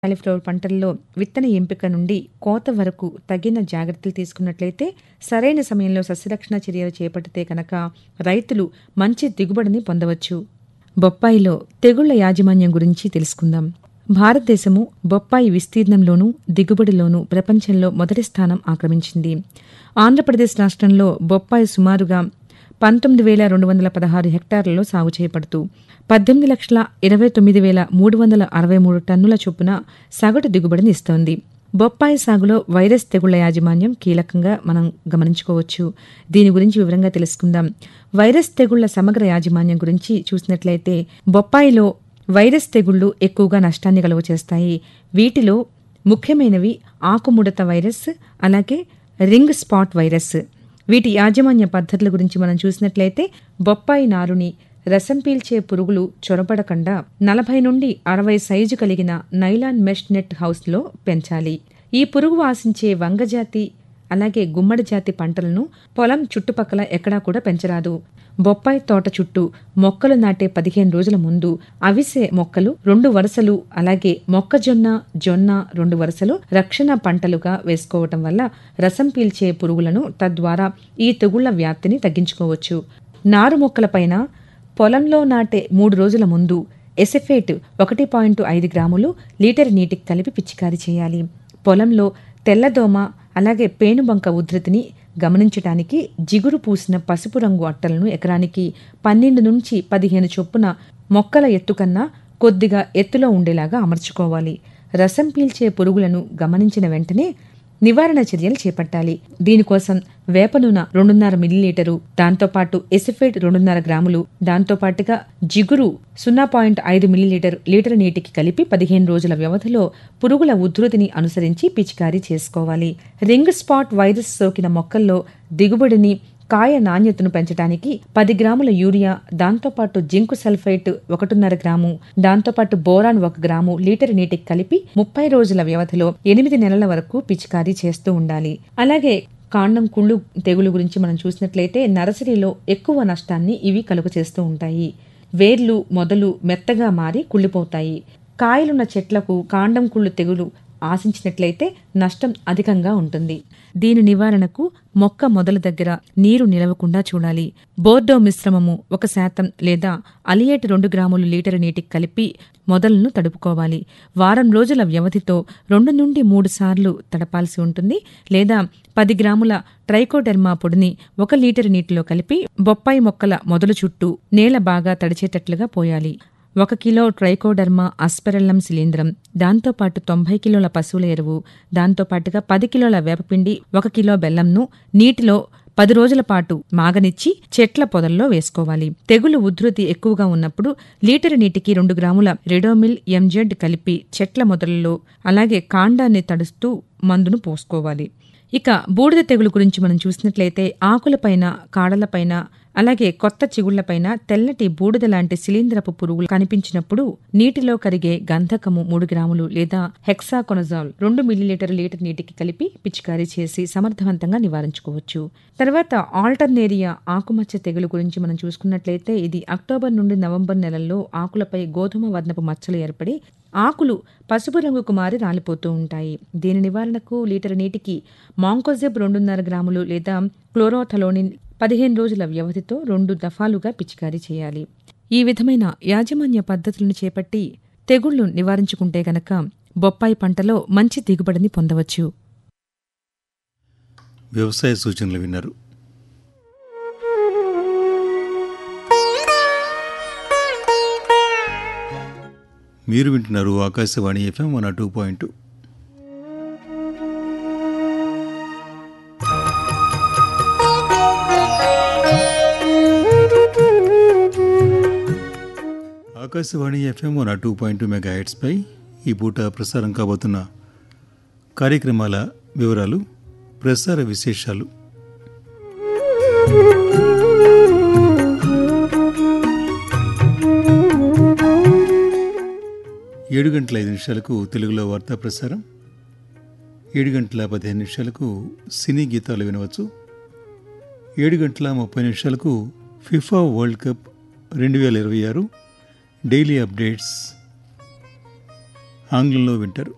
cauliflower పంటల్లో విత్తన ఎంపిక నుండి కోత వరకు తగిన జాగ్రత్తలు తీసుకున్నట్లయితే సరైన సమయంలో సస్యరక్షణ చర్యలు చేపడితే కనుక రైతులు మంచి దిగుబడిని పొందవచ్చు బొప్పాయిలో తెగుళ్ల యాజమాన్యం గురించి తెలుసుకుందాం భారతదేశము బొప్పాయి విస్తీర్ణంలోనూ దిగుబడిలోనూ ప్రపంచంలో మొదటి స్థానం ఆక్రమించింది ఆంధ్రప్రదేశ్ రాష్ట్రంలో బొప్పాయి సుమారుగా పంతొమ్మిది వేల రెండు వందల పదహారు హెక్టార్లలో సాగు చేయబడుతూ పద్దెనిమిది లక్షల ఇరవై తొమ్మిది వేల మూడు వందల అరవై మూడు టన్నుల చొప్పున సగటు దిగుబడిని ఇస్తోంది బొప్పాయి సాగులో వైరస్ తెగుళ్ల యాజమాన్యం కీలకంగా మనం గమనించుకోవచ్చు దీని గురించి వివరంగా తెలుసుకుందాం వైరస్ తెగుళ్ల సమగ్ర యాజమాన్యం గురించి చూసినట్లయితే బొప్పాయిలో వైరస్ తెగుళ్లు ఎక్కువగా నష్టాన్ని కలుగ చేస్తాయి వీటిలో ముఖ్యమైనవి ఆకుముడత వైరస్ అలాగే రింగ్ స్పాట్ వైరస్ వీటి యాజమాన్య పద్ధతుల గురించి మనం చూసినట్లయితే బొప్పాయి నారుని రసం పీల్చే పురుగులు చొరబడకుండా నలభై నుండి అరవై సైజు కలిగిన నైలాన్ మెష్ నెట్ హౌస్లో పెంచాలి ఈ పురుగు ఆశించే వంగజాతి అలాగే గుమ్మడి జాతి పంటలను పొలం చుట్టుపక్కల ఎక్కడా కూడా పెంచరాదు బొప్పాయి తోట చుట్టూ మొక్కలు నాటే పదిహేను రోజుల ముందు అవిసె మొక్కలు రెండు వరుసలు అలాగే మొక్కజొన్న జొన్న రెండు వరుసలు రక్షణ పంటలుగా వేసుకోవటం వల్ల రసం పీల్చే పురుగులను తద్వారా ఈ తెగుళ్ల వ్యాప్తిని తగ్గించుకోవచ్చు నారు మొక్కలపైన పొలంలో నాటే మూడు రోజుల ముందు ఎసెఫేట్ ఒకటి పాయింట్ ఐదు గ్రాములు లీటర్ నీటికి కలిపి పిచికారీ చేయాలి పొలంలో తెల్లదోమ అలాగే పేనుబంక ఉధృతిని గమనించటానికి జిగురు పూసిన పసుపు రంగు అట్టలను ఎకరానికి పన్నెండు నుంచి పదిహేను చొప్పున మొక్కల ఎత్తు కన్నా కొద్దిగా ఎత్తులో ఉండేలాగా అమర్చుకోవాలి రసం పీల్చే పురుగులను గమనించిన వెంటనే నివారణ చర్యలు చేపట్టాలి దీనికోసం వేప నూనె రెండున్నర మిల్లీలీటరు దాంతోపాటు ఎసిఫేట్ రెండున్నర గ్రాములు దాంతోపాటుగా జిగురు సున్నా పాయింట్ ఐదు మిల్లీలీటర్ లీటర్ నీటికి కలిపి పదిహేను రోజుల వ్యవధిలో పురుగుల ఉధృతిని అనుసరించి పిచికారీ చేసుకోవాలి రింగ్ స్పాట్ వైరస్ సోకిన మొక్కల్లో దిగుబడిని కాయ నాణ్యతను పెంచడానికి పది గ్రాముల యూరియా దాంతోపాటు జింకు సల్ఫైట్ ఒకటిన్నర గ్రాము దాంతోపాటు బోరాన్ ఒక గ్రాము లీటర్ నీటికి కలిపి ముప్పై రోజుల వ్యవధిలో ఎనిమిది నెలల వరకు పిచికారీ చేస్తూ ఉండాలి అలాగే కాండం కుళ్ళు తెగులు గురించి మనం చూసినట్లయితే నర్సరీలో ఎక్కువ నష్టాన్ని ఇవి కలుగ చేస్తూ ఉంటాయి వేర్లు మొదలు మెత్తగా మారి కుళ్ళిపోతాయి కాయలున్న చెట్లకు కాండం కుళ్ళు తెగులు ఆశించినట్లయితే నష్టం అధికంగా ఉంటుంది దీని నివారణకు మొక్క మొదల దగ్గర నీరు నిలవకుండా చూడాలి బోర్డో మిశ్రమము ఒక శాతం లేదా అలియేట్ రెండు గ్రాములు లీటర్ నీటికి కలిపి మొదలను తడుపుకోవాలి వారం రోజుల వ్యవధితో రెండు నుండి మూడు సార్లు తడపాల్సి ఉంటుంది లేదా పది గ్రాముల ట్రైకోడెర్మా పొడిని ఒక లీటర్ నీటిలో కలిపి బొప్పాయి మొక్కల మొదలు చుట్టూ నేల బాగా తడిచేటట్లుగా పోయాలి ఒక కిలో ట్రైకోడర్మా అస్పెరల్లం శిలీంద్రం దాంతోపాటు తొంభై కిలోల పశువుల ఎరువు దాంతోపాటుగా పది కిలోల వేపపిండి ఒక కిలో బెల్లంను నీటిలో పది రోజుల పాటు మాగనిచ్చి చెట్ల పొదల్లో వేసుకోవాలి తెగులు ఉధృతి ఎక్కువగా ఉన్నప్పుడు లీటర్ నీటికి రెండు గ్రాముల రెడోమిల్ ఎంజెడ్ కలిపి చెట్ల మొదలలో అలాగే కాండాన్ని తడుస్తూ మందును పోసుకోవాలి ఇక బూడిద తెగులు గురించి మనం చూసినట్లయితే ఆకులపైన కాడలపైన అలాగే కొత్త చిగుళ్లపైన తెల్లటి బూడిద లాంటి శిలీంద్రపు పురుగులు కనిపించినప్పుడు నీటిలో కరిగే గంధకము మూడు గ్రాములు లేదా హెక్సాకొనజాల్ రెండు మిల్లీలీటర్ లీటర్ నీటికి కలిపి పిచికారీ చేసి సమర్థవంతంగా నివారించుకోవచ్చు తర్వాత ఆల్టర్నేరియా ఆకుమచ్చ తెగులు గురించి మనం చూసుకున్నట్లయితే ఇది అక్టోబర్ నుండి నవంబర్ నెలల్లో ఆకులపై గోధుమ వర్ణపు మచ్చలు ఏర్పడి ఆకులు పసుపు రంగుకు మారి రాలిపోతూ ఉంటాయి దీని నివారణకు లీటర్ నీటికి మాంకోజెబ్ రెండున్నర గ్రాములు లేదా క్లోరోథలోనిన్ పదిహేను రోజుల వ్యవధితో రెండు దఫాలుగా పిచికారీ చేయాలి ఈ విధమైన యాజమాన్య పద్ధతులను చేపట్టి తెగుళ్లు నివారించుకుంటే గనక బొప్పాయి పంటలో మంచి దిగుబడిని పొందవచ్చు వ్యవసాయ సూచనలు విన్నారు మీరు వింటున్నారు Akashvani FM one two point Akashvani FM one two point మెగా హెడ్స్పై ఈ పూట ప్రసారం కాబోతున్న కార్యక్రమాల వివరాలు ప్రసార విశేషాలు ఏడు గంటల ఐదు నిమిషాలకు తెలుగులో వార్తా ప్రసారం ఏడు గంటల పదిహేను నిమిషాలకు సినీ గీతాలు వినవచ్చు ఏడు గంటల ముప్పై నిమిషాలకు ఫిఫా వరల్డ్ కప్ రెండు వేల ఇరవై ఆరు డైలీ అప్డేట్స్ ఆంగ్లంలో వింటారు